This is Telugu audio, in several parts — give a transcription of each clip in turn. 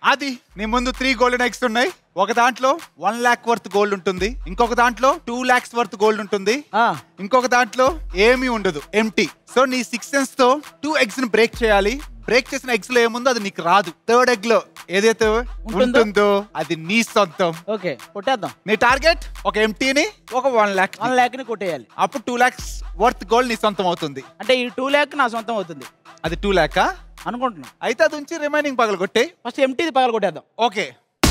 అది నీ ముందు త్రీ గోల్డెన్ ఎగ్స్ ఉన్నాయి ఒక దాంట్లో వన్ ల్యాక్ వర్త్ గోల్డ్ ఉంటుంది ఇంకొక దాంట్లో టూ ల్యాక్స్ వర్త్ గోల్డ్ ఉంటుంది ఆ, ఇంకొక దాంట్లో ఏమీ ఉండదు ఎంటీ సో నీ సిక్స్ సెన్స్ తో టూ ఎగ్స్ ని బ్రేక్ చేయాలి బ్రేక్ చేసిన ఎగ్స్ లో ఏముందో అది నీకు రాదు థర్డ్ ఎగ్ లో ఏదైతే ఉంటుందో? ఉంటుందో అది నీ సొంతం ఓకే కొట్టేద్దాం నీ టార్గెట్ ఒక ఎంటీని ఒక వన్ ల్యాక్ వన్ ల్యాక్ ని కొట్టేయాలి అప్పుడు టూ ల్యాక్స్ వర్త్ గోల్డ్ నీ సొంతం అవుతుంది అంటే ఈ టూ ల్యాక్ నా సొంతం అవుతుంది అది టూ ల్యాకా అనుకుంటున్నా అయితే అది ఉంచి రిమైనింగ్ పగలు కొట్టే ఫస్ట్ ఎంటీది పగల కొట్టేద్దాం ఓకే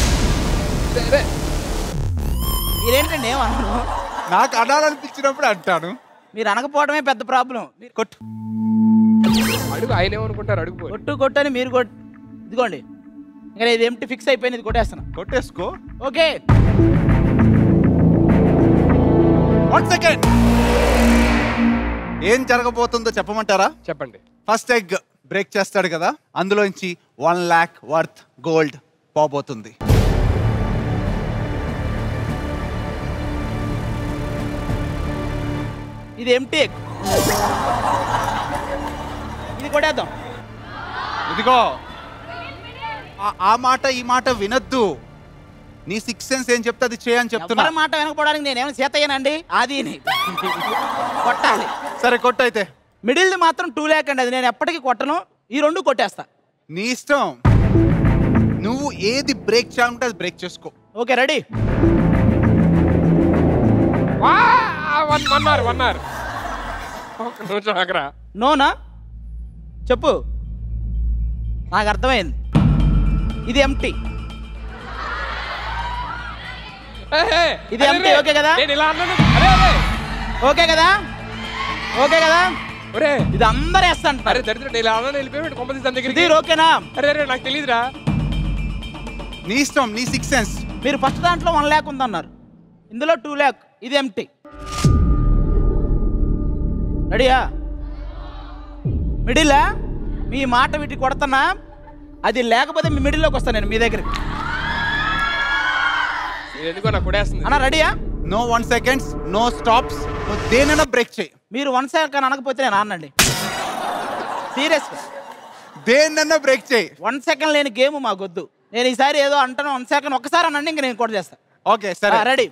మీరేంటండి ఏమన్నారు నాకు అనాలనిపించినప్పుడు అంటాను మీరు అనకపోవడమే పెద్ద ప్రాబ్లం మీరు కొట్టు అడుగు ఆయన ఏమనుకుంటారు అడుగు పోయి. కొట్టు కొట్టని మీరు కొట్టు ఇదిగోండి ఇంకా ఇది ఎంటీ ఫిక్స్ అయిపోయింది ఇది కొట్టేస్తున్నా కొట్టేసుకో ఓకే వన్ సెకండ్ ఏం జరగబోతుందో చెప్పమంటారా చెప్పండి ఫస్ట్ ఎగ్ బ్రేక్ చేస్తాడు కదా అందులోంచి వన్ ల్యాక్ వర్త్ గోల్డ్ పోబోతుంది ఇది ఎంటీ ఇది కొట్టేద్దాం ఇదిగో ఆ- ఆ మాట ఈ మాట వినొద్దు నీ సిక్స్ సెన్స్ ఏం చెప్తే అది చేయని చెప్తున్నా ఎవరి మాట వెనకపోవడానికి నేనేమైనా సీతయ్యానండి ఆదిని కొట్టాలి సరే కొట్టు అయితే మిడిల్ది మాత్రం టూ ల్యాక్ అండి అది నేను ఎప్పటికీ కొట్టను ఈ రెండు కొట్టేస్తా నీ ఇష్టం నువ్వు ఏది బ్రేక్ చేయాలంటే అది బ్రేక్ చేసుకో ఓకే రెడీ వా one one hour one hour ఒక నిమిషం ఆగరా నోనా చెప్పు నాకు అర్థమైంది ఇది ఎంటీ ఏహే, ఇది అరే, empty, అరే, ఓకే కదా? నేను ఇలా అన్నాను అరే అరే ఓకే కదా ఓకే కదా ఒరే ఇది అందరు వేస్తా అరే అంటారు దరిద్ర నేను ఇలా అన్నాను వెళ్ళిపోయాడు కొంపతి తన దగ్గరికి సుధీర్ ఓకేనా అరే అరే నాకు తెలియదురా నీ ఇష్టం నీ సిక్స్ సెన్స్ మీరు ఫస్ట్ దాంట్లో వన్ ల్యాక్ ఉందన్నారు ఇందులో టూ ల్యాక్ ఇది ఎంటీ రెడీయా మిడిలా మీ మాట వీటి కొడతానా అది లేకపోతే మీ మిడిల్లోకి వస్తాను నేను మీ దగ్గరికి ఇది ఎందుకో నాకు కొడేస్తుంది అన్న రెడీయా no one seconds no stops నువ్వు దేనైనా బ్రేక్ చేయి మీరు వన్ సెకండ్ అనకపోతే నేను అనండి సీరియస్గా దేన్నైనా బ్రేక్ చేయి వన్ సెకండ్ లేని గేమ్ మాకొద్దు నేను ఈసారి ఏదో అంటాను వన్ సెకండ్ ఒక్కసారి అనండి ఇంక నేను కూడా చేస్తా ఓకే సరే రెడీ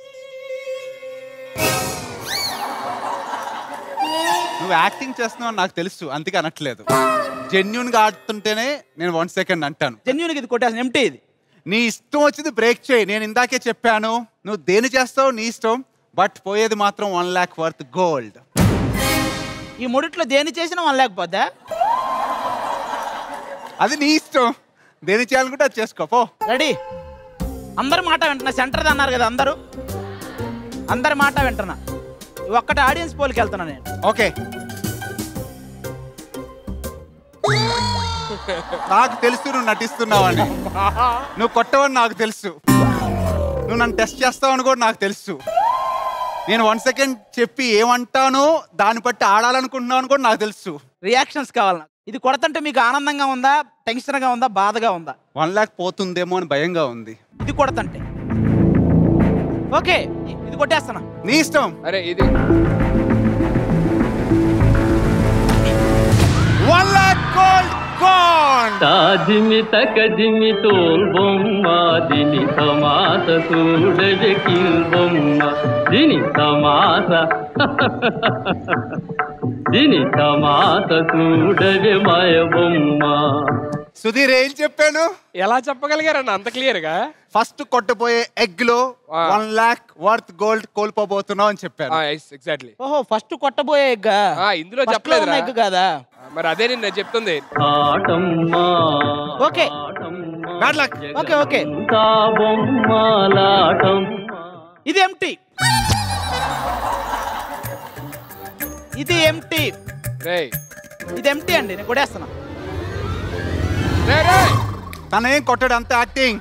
నువ్వు యాక్టింగ్ చేస్తున్నావు నాకు తెలుసు అందుకే అనట్లేదు జెన్యున్ గా ఆడుతుంటేనే నేను వన్ సెకండ్ అంటాను జెన్యున్కి ఇది కొట్టేస్తాను ఎంటీ ఇది నీ ఇష్టం వచ్చింది బ్రేక్ చేయి నేను ఇందాకే చెప్పాను నువ్వు దేని చేస్తావు నీ ఇష్టం బట్ పోయేది మాత్రం వన్ ల్యాక్ వర్త్ గోల్డ్ ఈ మూడిట్లో దేని చేసినా వన్ లేకపోతే అది నీ ఇష్టం దేని చేయాలనుకుంటే అది చేసుకో పో రెడీ అందరి మాట వింటున్నా సెంటర్ అన్నారు కదా అందరూ అందరి మాట వింటున్నా ఈ ఒక్కటి ఆడియన్స్ పోల్కి వెళ్తున్నా నేను ఓకే నాకు తెలుసు నువ్వు నటిస్తున్నావని నువ్వు కొట్టవని నాకు తెలుసు నువ్వు నన్ను టెస్ట్ చేస్తావని కూడా నాకు తెలుసు నేను వన్ సెకండ్ చెప్పి ఏమంటానో దాన్ని బట్టి ఆడాలనుకుంటున్నావు అని కూడా నాకు తెలుసు రియాక్షన్స్ కావాలి నాకు ఇది కొడతంటే మీకు ఆనందంగా ఉందా టెన్షన్గా ఉందా బాధగా ఉందా వన్ ల్యాక్ పోతుందేమో అని భయంగా ఉంది ఇది కొడతంటే ఓకే ఇది కొట్టేస్తాను నీ ఇష్టం అరే ఇది వన్ ల్యాక్ గోల్డ్ గోన్ తాజిమి తకజిమి తోల్ బొమ్మ దిని తమాస చూడవే కిల్ బొమ్మ దిని తమాస దిని తమాస చూడవే మాయ బొమ్మ సుధీర్ ఏం చెప్పాను ఎలా చెప్పగలిగారన్న అంత క్లియర్ గా ఫస్ట్ కొట్టబోయే ఎగ్ లో ఆ. వన్ ల్యాక్ వర్త్ గోల్డ్ కోల్పోబోతున్నావు అని చెప్పాను ఎగ్జాక్ట్లీ ఓహో ఫస్ట్ కొట్టబోయే ఎగ్గా ఇందులో First లో చెప్పలేదురా ఉన్న ఎగ్ కాదా మరి అదే నేను చెప్తుంది ఆటమ్మా ఓకే ఆటమ్మా బ్యాడ్ లక్ ఓకే ఓకే తా బొమ్మలాటమ్మ ఇది ఎంటీ ఇది ఎంటీ రే ఇది ఎంటీ అండి నేను కొడేస్తున్నా రే రే తన ఏం కొట్టాడు అంత యాక్టింగ్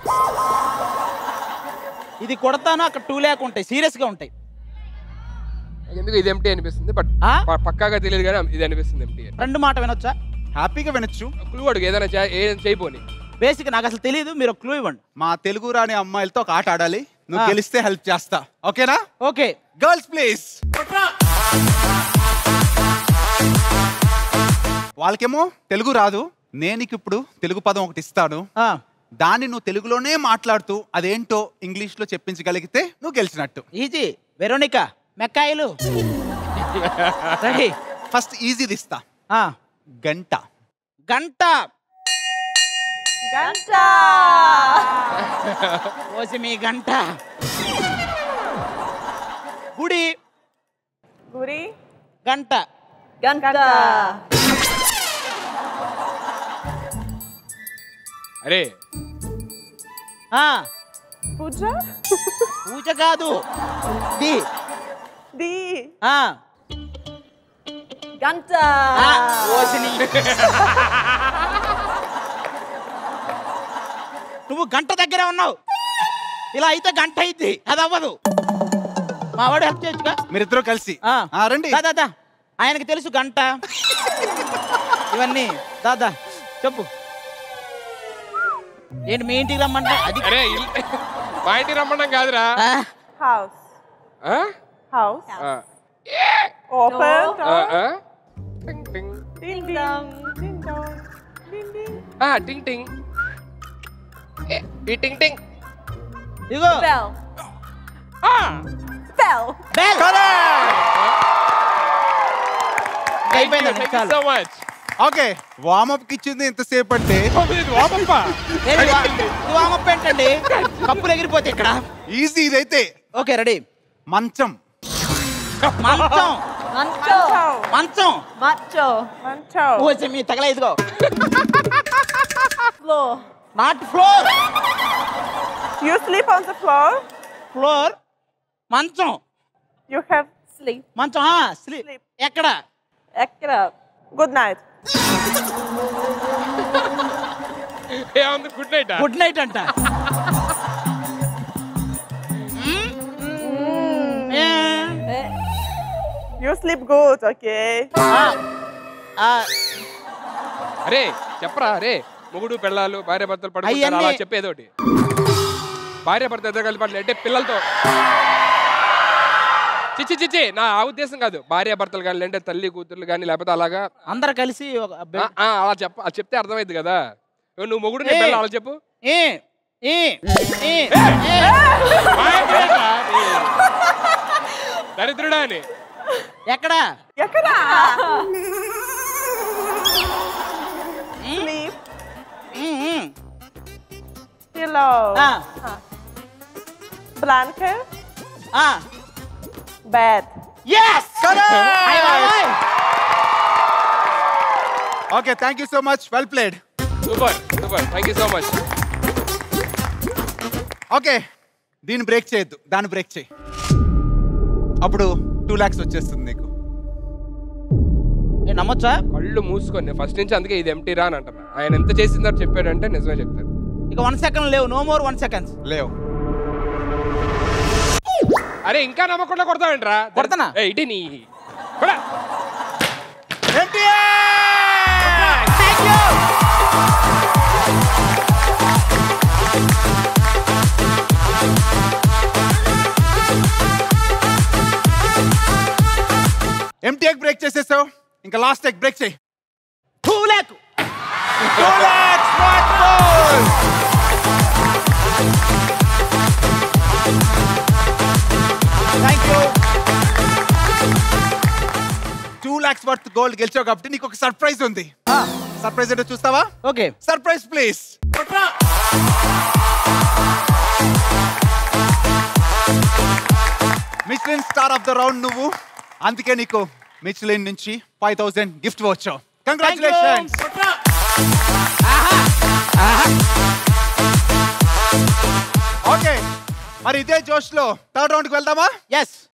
ఇది కొడతాను అక్కడ టూ ల్యాక్ ఉంటాయి సీరియస్ గా ఉంటాయి ఎందుకు ఇది ఎంటీ అనిపిస్తుంది బట్ ఆ? పక్కాగా తెలియదు కానీ ఇది అనిపిస్తుంది ఎంటీ రెండు మాట వినొచ్చా హ్యాపీగా వినొచ్చు క్లూ అడుగు ఏదైనా చే- ఏదైనా చేయబోని బేసిక్ నాకు అసలు తెలియదు మీరు క్లూ ఇవ్వండి మా తెలుగు రాని అమ్మాయిలతో ఒక ఆట ఆడాలి నువ్వు ఆ. గెలిస్తే హెల్ప్ చేస్తా ఓకేనా ఓకే గర్ల్స్ ప్లీజ్ వాళ్ళకేమో తెలుగు రాదు నేను నీకు ఇప్పుడు తెలుగు పదం ఒకటి ఇస్తాను ఆ, దాన్ని నువ్వు తెలుగులోనే మాట్లాడుతూ అదేంటో ఇంగ్లీష్లో చెప్పించగలిగితే నువ్వు గెలిచినట్టు ఈజీ వెరోనికా మెక్కాయిలు రెడీ ఫస్ట్ ఈజీది ఇస్తా ఆ, గంట గంట గంట పోసి మీ గంట గుడి గుడి గంట గంట అరే ఆ, పూజ పూజ కాదు ది ది ఆ, గంట ఆ, పోసిని నువ్వు గంట దగ్గరే ఉన్నావు ఇలా అయితే గంట అయింది అది అవ్వదు మా వాడు హెల్ప్ చేయొచ్చుగా మీరిద్దరూ కలిసి ఆ. ఆ, రండి దా, దా, దా. ఆయనకి తెలుసు గంట ఇవన్నీ దాదా చెప్పు ఏంటి మీ ఇంటికి రమ్మంటే అది అరే ఇల్- మా ఇంటికి రమ్మడం కాదురా ఆ, హౌస్ ఆ? హౌస్ ఆ. ఓపెన్ ఆ, ఆ? టింగ్ టింగ్. డింగ్ డింగ్ డింగ్ డాంగ్ డింగ్ డింగ్ ఆ, టింగ్ టింగ్ ఏ, ఈ టింగ్ టింగ్ ఇదిగో బెల్ ఆ! బెల్ బెల్ Thank you, అయిపోయిందండి thank you చాలు so much. ఓకే వార్మప్ కి ఇచ్చింది ఎంతసేపు అంటే ఇది వామప్ప. ఏంటి వా- ఇది వామప్ ఏంటండి కప్పులు ఎగిరిపోతే ఇక్కడ ఈజీ ఇదైతే ఓకే రెడీ మంచం మంచం మంచో మంచం మంచో మంచో పోసి మీ తగల ఇదిగో floor not floor You sleep on the floor. Floor మంచం You have sleep. మంచం స్లీప్ Sleep. ఎక్కడ ఎక్కడ గుడ్ నైట్ ఏముంది గుడ్ నైట్ గుడ్ నైట్ అంట ఏ? యూ స్లీప్ గుడ్ ఓకే ఆ, ఆ, అరే చెప్పరా అరే మొగుడు పెళ్ళాలు భార్య భర్తలు పడుకుంటారు అలా అయ్యన్నీ- చెప్పేదోటి భార్య భర్త ఇద్దరు కలిసి పడలే అంటే పిల్లలతో చిచ్చి చిచ్చి నా ఆ ఉద్దేశం కాదు భార్య భర్తలు కానీ అంటే తల్లి కూతుర్లు కానీ లేకపోతే అలాగా అందరు కలిసి ఒక ఆ, బెడ్- ఆ, అలా చెప్ప అది చెప్తే అర్థమైంది కదా నువ్వు మొగుడు నీ ఏయ్. పిల్లలు అలా చెప్పు ఏ ఏ ఏ ఏ. మాయకుడేంట్రా నీ? దరిద్రుడా అని ఎక్కడ ఎక్కడ స్లీప్ ఉమ్, ఉమ్. పిల్లో ఆ, బ్లాంకెట్ ఆ. Bed Yes! అయ్ బాబోయ్. Okay thank you so much well played super super thank you so much okay దీన్ని బ్రేక్ చేయొద్దు దాన్ని బ్రేక్ చేయి అప్పుడు టూ ల్యాక్స్ వచ్చేస్తుంది నీకు ఏ, నమ్మొచ్చా కళ్ళు మూసుకొని ఫస్ట్ నుంచి అందుకే ఇది ఎంటీ రా అని అంటున్నా ఆయన ఎంత చేసిందో చెప్పాడంటే నిజమే చెప్తారు ఇక వన్ సెకండ్ లేవు నో మోర్ వన్ సెకండ్స్ లేవు అరే ఇంకా నమ్మకుండా కొడతావేంట్రా కొడతానా? ఏ, ఇటీ నీ కొడా. ఎంటీ ఎగ్ బ్రేక్ చేసేసావు ఇంకా లాస్ట్ ఎగ్ బ్రేక్ చేయి two lakh Two lakhs, what more? Thank you two lakhs worth gold గెలిచావు కాబట్టి నీకు ఒక సర్ప్రైజ్ ఉంది సర్ప్రైజ్ ఏంటో చూస్తావా okay surprise please Michelin star of the round నువ్వు అందుకే నీకు మిచ్లిన్ నుంచి ఫైవ్ థౌసండ్ గిఫ్ట్ వచ్చావు కంగ్రాచులేషన్స్ ఓకే మరి ఇదే జోష్ లో థర్డ్ రౌండ్ కి వెళ్దామా ఎస్